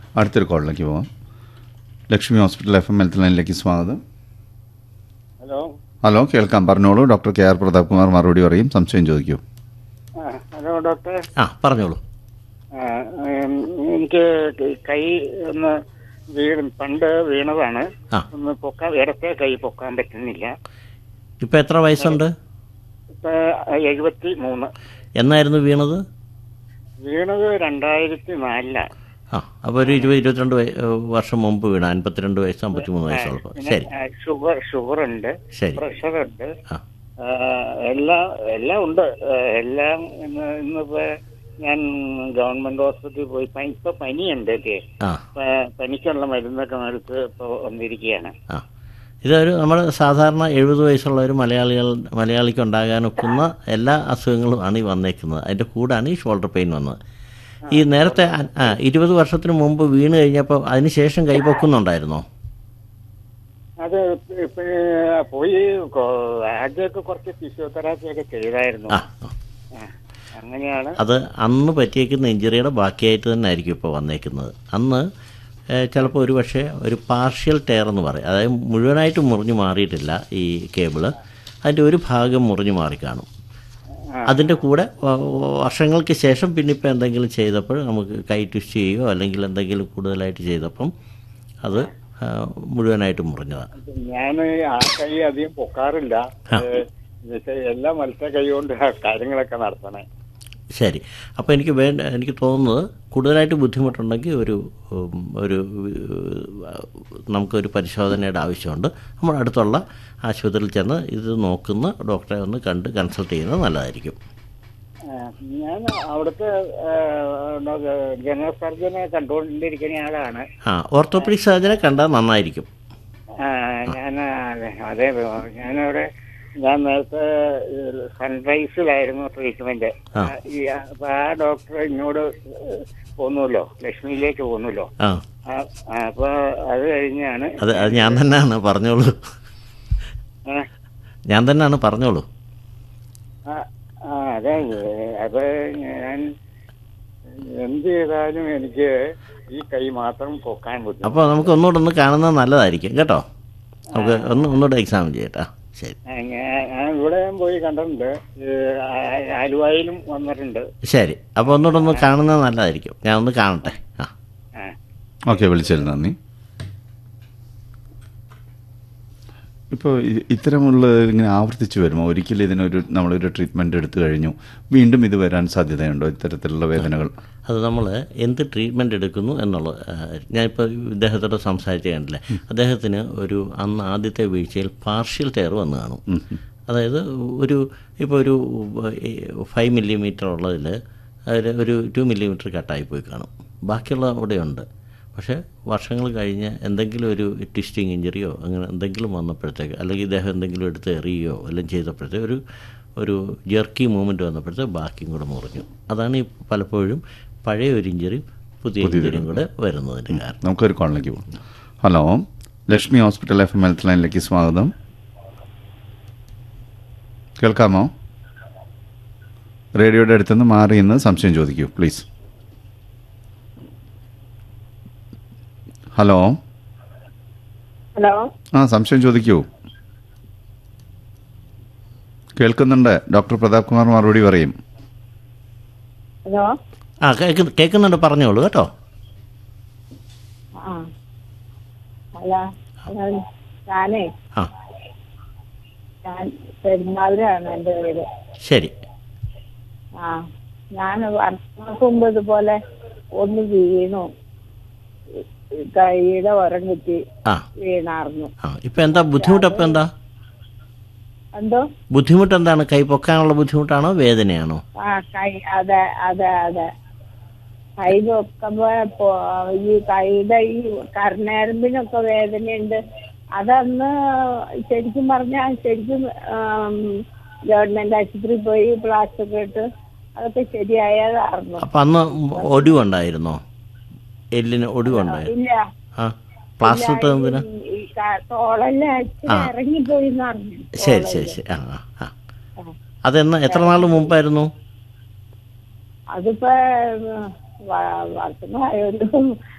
അടുത്തൊരു കോളിലേക്ക് പോവാം Lakshmi hospital F M health ലൈനിലേക്ക് സ്വാഗതം ഹലോ ഹലോ കേൾക്കാം പറഞ്ഞോളൂ doctor K R Pratap Kumar മറുപടി പറയും സംശയം ചോദിക്കൂ ആ, ഹലോ ഡോക്ടർ ആ പറഞ്ഞോളൂ ആ, ഉം, എനിക്ക് കൈ ഒന്ന് വീണ് പണ്ട് വീണതാണ് ആ ഒന്ന് പൊക്കാൻ ഇടത്തെ കൈ പൊക്കാൻ പറ്റുന്നില്ല ഇപ്പം എത്ര വയസ്സുണ്ട് ഇപ്പൊ എഴുപത്തി മൂന്ന് എന്നായിരുന്നു വീണത് വീണത് രണ്ടായിരത്തി നാലിലാണ് ആ അപ്പോൾ ഒരു ഇരുപത് ഇരുപത്തിരണ്ട് വയ- ഏ, വർഷം മുമ്പ് വീണ അൻപത്തിരണ്ട് വയസ്സ് അമ്പത്തിമൂന്ന് വയസ്സുള്ളപ്പോൾ ശരി ആ, ഷുഗർ ഷുഗർ ഉണ്ട് ശരി പ്രഷർ ഉണ്ട് ആ ആ, എല്ലാം എല്ലാം ഉണ്ട് ആ, എല്ലാം ഇന്ന് ഇന്നിപ്പോ ഞാൻ ഗവൺമെന്റ് ഹോസ്പിറ്റലിൽ പോയി പനി- ഇപ്പൊ പനിയുണ്ട് ഒക്കെ ആ പ- പനിക്കുള്ള മരുന്നൊക്കെ എടുത്ത് ഇപ്പൊ വന്നിരിക്കുകയാണ് ആ ഇതൊരു നമ്മൾ സാധാരണ എഴുപത് വയസ്സുള്ള ഒരു മലയാളികൾ മലയാളിക്ക് ഉണ്ടാകാനൊക്കുന്ന എല്ലാ അസുഖങ്ങളും ആണ് ഈ വന്നേക്കുന്നത് അതിൻ്റെ കൂടാണ് ഈ ഷോൾഡർ പെയിൻ വന്നത് ഈ നേരത്തെ അ- ആ ഇരുപത് വർഷത്തിന് മുമ്പ് വീണ് കഴിഞ്ഞപ്പോൾ അതിനുശേഷം കൈപൊക്കുന്നുണ്ടായിരുന്നോ അത് ഇപ്പൊ പോയി കൊ- ആദ്യമൊക്കെ കുറച്ച് ഫിസിയോതെറാപ്പി ഒക്കെ ചെയ്തായിരുന്നു ആ ആ. ആ, അങ്ങനെയാണ് അത് അന്ന് പറ്റിയേക്കുന്ന ഇഞ്ചുറിയുടെ ബാക്കിയായിട്ട് തന്നെ ആയിരിക്കും ഇപ്പോൾ വന്നേക്കുന്നത് അന്ന് ചിലപ്പോൾ ഒരു പക്ഷേ ഒരു പാർഷ്യൽ ടയർ എന്ന് പറയും അതായത് മുഴുവനായിട്ട് മുറിഞ്ഞു മാറിയിട്ടില്ല ഈ കേബിള് അതിൻ്റെ ഒരു ഭാഗം മുറിഞ്ഞു മാറിക്കാണും അതിൻ്റെ കൂടെ വ- വ- വർഷങ്ങൾക്ക് ശേഷം പിന്നെ ഇപ്പോൾ എന്തെങ്കിലും ചെയ്തപ്പോൾ നമുക്ക് കൈ ട്വിസ്റ്റ് ചെയ്യുകയോ അല്ലെങ്കിൽ എന്തെങ്കിലും കൂടുതലായിട്ട് ചെയ്തപ്പം അത് ആ, മുഴുവനായിട്ട് മുറിഞ്ഞതാണ് ഞാൻ ആ കൈ അധികം പൊക്കാറില്ല ഏഹ്, എന്നുവെച്ചാ എല്ലാ മത്സ്യ കൈ കൊണ്ട് കാര്യങ്ങളൊക്കെ നടത്തണേ ശരി അപ്പോൾ എനിക്ക് വേണ്ട എനിക്ക് തോന്നുന്നത് കൂടുതലായിട്ട് ബുദ്ധിമുട്ടുണ്ടെങ്കിൽ ഒരു ഉം, ഒരു ഏഹ്, നമുക്കൊരു പരിശോധനയുടെ ആവശ്യമുണ്ട് നമ്മൾ അടുത്തുള്ള ആശുപത്രിയിൽ ചെന്ന് ഇത് നോക്കുന്ന ഡോക്ടറെ ഒന്ന് കണ്ട് കൺസൾട്ട് ചെയ്യുന്നത് നല്ലതായിരിക്കും ആ, ഞാൻ അവിടുത്തെ ജനറൽ സർജനെ കണ്ടുകൊണ്ടിരിക്കുന്ന ആളാണ് ആ ഓർത്തോപെഡിക് സർജനെ കണ്ടാൽ നന്നായിരിക്കും ആ, ഞാൻ അതെ ഞാനവിടെ ഞാൻ നേരത്തെ സൺറൈസിലായിരുന്നു ട്രീറ്റ്മെന്റ് ആ. ഈ അപ്പൊ ആ ഡോക്ടർ ഇങ്ങോട്ട് പോന്നുല്ലോ ലക്ഷ്മിയിലേക്ക് പോന്നുല്ലോ ആ ആ, ആ, അപ്പൊ അത് കഴിഞ്ഞാണ് അത് അത് ഞാൻ തന്നെയാണ് പറഞ്ഞോളൂ ആ, ഞാൻ തന്നെയാണ് പറഞ്ഞോളൂ ആ, ആ, അതെ അപ്പൊ ഞാൻ എന്ത് ചെയ്താലും എനിക്ക് ഈ കൈ മാത്രം പൊക്കാൻ ബുദ്ധിമുട്ട് അപ്പോൾ നമുക്ക് ഒന്നുകൂടെ ഒന്ന് കാണുന്നത് നല്ലതായിരിക്കും കേട്ടോ നമുക്ക് ഒന്ന് ഒന്നുകൂടെ എക്സാം ചെയ്യട്ടോ ശരി ആ, ഞാൻ ഞാൻ ഇവിടെ പോയി കണ്ടിട്ടുണ്ട് ഈ ആ- ആലുവായിലും വന്നിട്ടുണ്ട് ശരി അപ്പോൾ ഒന്നുകൂടെ ഒന്ന് കാണുന്നത് നല്ലതായിരിക്കും ഞാൻ ഒന്ന് കാണട്ടെ ആ ആ ഓക്കെ വിളിച്ചതിൽ നന്ദി ഇപ്പോൾ ഇത്തരമുള്ള ഇങ്ങനെ ആവർത്തിച്ച് വരുമോ ഒരിക്കലും ഇതിനൊരു നമ്മളൊരു ട്രീറ്റ്മെൻറ്റ് എടുത്തു കഴിഞ്ഞു വീണ്ടും ഇത് വരാൻ സാധ്യതയുണ്ടോ ഇത്തരത്തിലുള്ള വേദനകൾ അത് നമ്മൾ എന്ത് ട്രീറ്റ്മെൻറ്റ് എടുക്കുന്നു എന്നുള്ളത് ആ, ഞാനിപ്പോൾ ഇദ്ദേഹത്തോട് സംസാരിച്ച് കണ്ടില്ലേ അദ്ദേഹത്തിന് ഒരു അന്ന് ആദ്യത്തെ വീഴ്ചയിൽ പാർഷ്യൽ ടയർ വന്ന് കാണും അതായത് ഒരു ഇപ്പോൾ ഒരു ഫൈവ് മില്ലിമീറ്റർ ഉള്ളതിൽ അതിൽ ഒരു ടു മില്ലിമീറ്റർ കട്ടായി പോയി കാണും ബാക്കിയുള്ള അവിടെയുണ്ട് പക്ഷേ വർഷങ്ങൾ കഴിഞ്ഞ് എന്തെങ്കിലും ഒരു ട്വിസ്റ്റിങ് ഇഞ്ചറിയോ അങ്ങനെ എന്തെങ്കിലും വന്നപ്പോഴത്തേക്ക് അല്ലെങ്കിൽ ഇദ്ദേഹം എന്തെങ്കിലും എടുത്ത് എറിയുകയോ എല്ലാം ചെയ്തപ്പോഴത്തേക്ക് ഒരു ഒരു ജെർക്കി മൂവ്മെൻറ്റ് വന്നപ്പോഴത്തേക്ക് ബാക്കിയും കൂടെ മുറിഞ്ഞു അതാണ് ഈ പലപ്പോഴും പഴയ ഒരു ഇഞ്ചറി പുതിയ ഇഞ്ചറിയും കൂടെ വരുന്നതിൻ്റെ കാരണം നമുക്കൊരു കോളിലേക്ക് പോകാം hello Lakshmi hospital F M health ലൈനിലേക്ക് സ്വാഗതം കേൾക്കാമോ റേഡിയോയുടെ അടുത്തുനിന്ന് മാറി നിന്ന് സംശയം ചോദിക്കൂ പ്ലീസ് ഹലോ ഹലോ ആ സംശയം ചോദിക്കൂ കേൾക്കുന്നുണ്ട് ഡോക്ടർ പ്രതാപ് കുമാർ മറുപടി പറയും ഹലോ ആ കേൾക്കുന്നു കേൾക്കുന്നുണ്ട് പറഞ്ഞോളൂ കേട്ടോ ആ ഹലോ ഹലോ ഞാനേ ആ ഞാൻ പെരുമാതിരാണ് എൻ്റെ പേര് ശരി ആ ഞാൻ വർഷങ്ങൾക്ക് മുമ്പ് ഇതുപോലെ ഒന്ന് വീണു ഈ കൈയുടെ ഉരം കുത്തി ആ വീണാർന്നു ആ ഇപ്പം എന്താ ബുദ്ധിമുട്ട് അപ്പം എന്താ എന്തോ ബുദ്ധിമുട്ട് എന്താണ് കൈ പൊക്കാനുള്ള ബുദ്ധിമുട്ടാണോ വേദനയാണോ ആ കൈ അതെ അതെ അതെ കൈ പൊക്കുമ്പോ പോ- ഈ കൈയുടെ ഈ കർണേരമ്പിനൊക്കെ വേദനയുണ്ട് അതന്ന് ശരിക്കും പറഞ്ഞാൽ ശരിക്കും ആം, ഗവൺമെന്റ് ആശുപത്രിയിൽ പോയി പ്ലാസ്റ്റർ ഇട്ട് അതൊക്കെ ശരിയായതായിരുന്നു അപ്പം അന്ന് ഒടിവുണ്ടായിരുന്നോ എല്ലിന് ഒടിവുണ്ടായിരുന്നു ഇല്ല ആ പ്ലാസ്റ്റർ ഇട്ടത് എന്തിനാ ഈ- ഈ ക- തോളെല്ലാം ഇച്ചിരി ആ. ഇറങ്ങിപ്പോയി എന്ന് പറഞ്ഞു ശരി ശരി ശരി ആ ആ ആ അതെന്നാ എത്ര നാൾ മുമ്പായിരുന്നു അതിപ്പോ വർഷമായൊരു